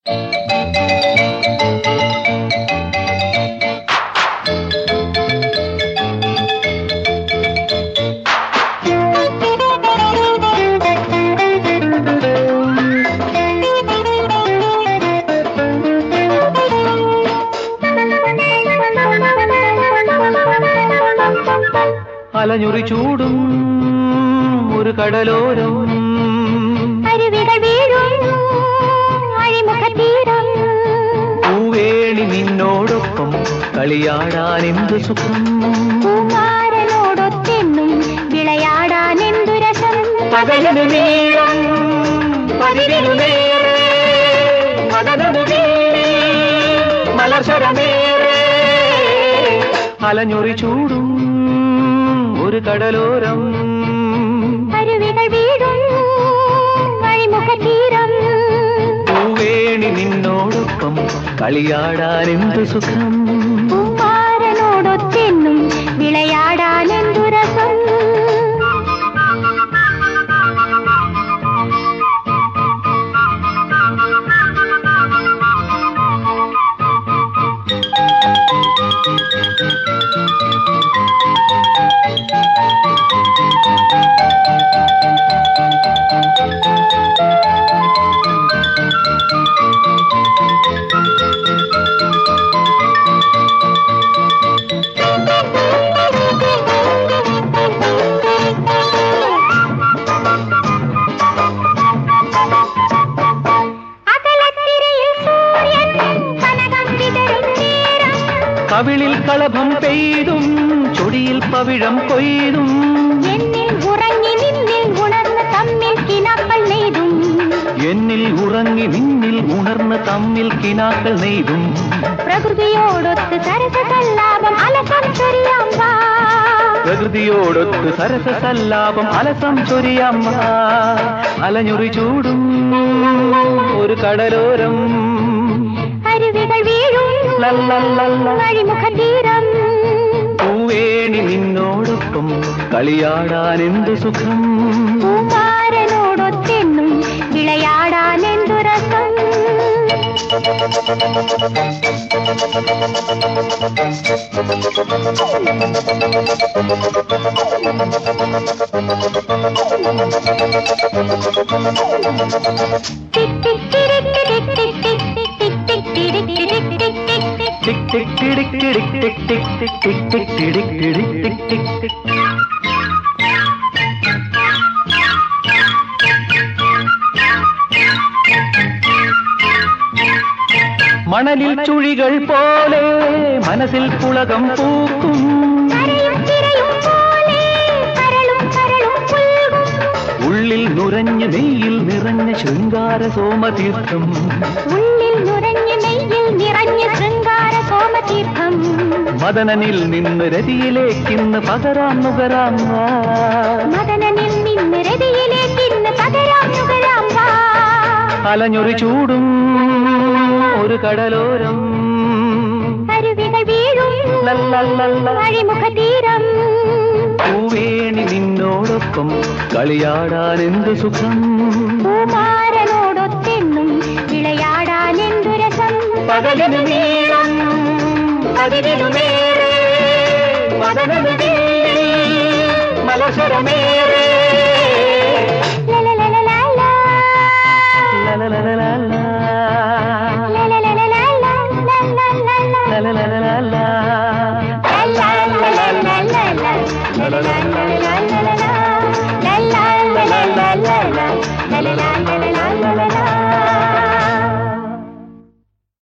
അലഞ്ഞുറി ചൂടും ഒരു കടലോരം അരുവികൾ വീഴും അഴിമുഖത്തീരം പൂവേണി നിന്നോടൊപ്പം കളിയാടാൻ എന്ത് സുഖം കുമാരനോടൊത്തെന്നും വിളയാടാൻ എന്തു രസം പകലിനു നീളം പതിരിനു നേരെ മദനു വീണി മലർശരമേറെ അലഞ്ഞൊറി ചൂടും ഒരു കടലോരം അരുവികൾ വീഴും അഴിമുഖത്തീരം പൂവേണി നിന്നോടൊപ്പം കളിയാടാൻ എന്ത് സുഖം കുമാരനോടൊത്തെന്നും വിളയാടാൻ എന്തു രസം അകലത്തിരയിൽ സൂര്യൻ കനകം വിതറും നേരം കവിളിൽ കളഭം പെയ്തും ചൊടിയിൽ പവിഴം കൊയ്തും എന്നിൽ ഉറങ്ങി നിന്നിൽ ഉണർന്ന് തമ്മിൽ കിനാക്കൾ നെയ്തും എന്നിൽ ഉറങ്ങി നിന്നിൽ ഉണർന്ന് തമ്മിൽ കിനാക്കൾ നെയ്തും പ്രകൃതിയോടൊത്ത് സരസസല്ലാപം അലസം ചൊരിയാം വാ. പ്രകൃതിയോടൊത്ത് സരസസല്ലാപം അലസം ചൊരിയമ്മ അലഞ്ഞുറി ചൂടും ഒരു കടലോരം അരുവികൾ വീഴും ലല്ലല്ലല്ല. അഴിമുഖതീരം പൂവേണി നിന്നോടൊപ്പം കളിയാടാൻ എന്ത് സുഖം കുമാരനോടൊത്തെന്നും വിളയാടാൻ എന്തു രസം ടിക് ടിക് ടിരിക് ടിക് ടിക് ടിക് ടിക് ടിക് ടിക് ടിക് ടിക് ടിക് ടിക് ടിക് ടിക്. ടിക് ടിക് ടിടിക് ടിക് ടിക് ടിക് ടിക് ടിക് ടിക് ടിക് ടിക് ടിക് ടിക്. മണലിൽ ചുഴികൾ പോലെ മനസ്സിൽ പുളകം പൂക്കും കരയും തിരയും പോലെ കരളും കരളും പുൽകും ഉള്ളിൽ നുരഞ്ഞ് നെയ്യിൽ നിറഞ്ഞ ശൃംഗാര സോമതീർത്ഥം ഉള്ളിൽ നുരഞ്ഞ് നെയ്യിൽ നിറഞ്ഞ് ശൃംഗാര സോമതീർത്ഥം മദനനിൽ നിന്ന് രതിയിലേക്കിന്ന് പകരാം നുകരാം വാ. മദനനിൽ നിന്ന് രതിയിലേക്ക് ഇന്ന് പകരാം നുകരാം വാ. അലഞ്ഞൊരു ചൂടും ഒരു കടലോരം അരുവികൾ വീഴും ലല്ലല്ലല്ല. അഴിമുഖതീരം പൂവേണി നിന്നോടൊപ്പം കളിയാടാൻ എന്ത് സുഖം കുമാരനോടൊത്തെന്നും വിളയാടാൻ എന്തു രസം പകലിനു നീളം അതിരിനു നേരെ മദനനു വീണി മലസരമേറെ ലലലലലാലാ. ലലലലലല. ലലലലലാലാ. ലലലലലാലാ. ലലലലലല. ലലലലലാലാ. ലലലലലാലാ.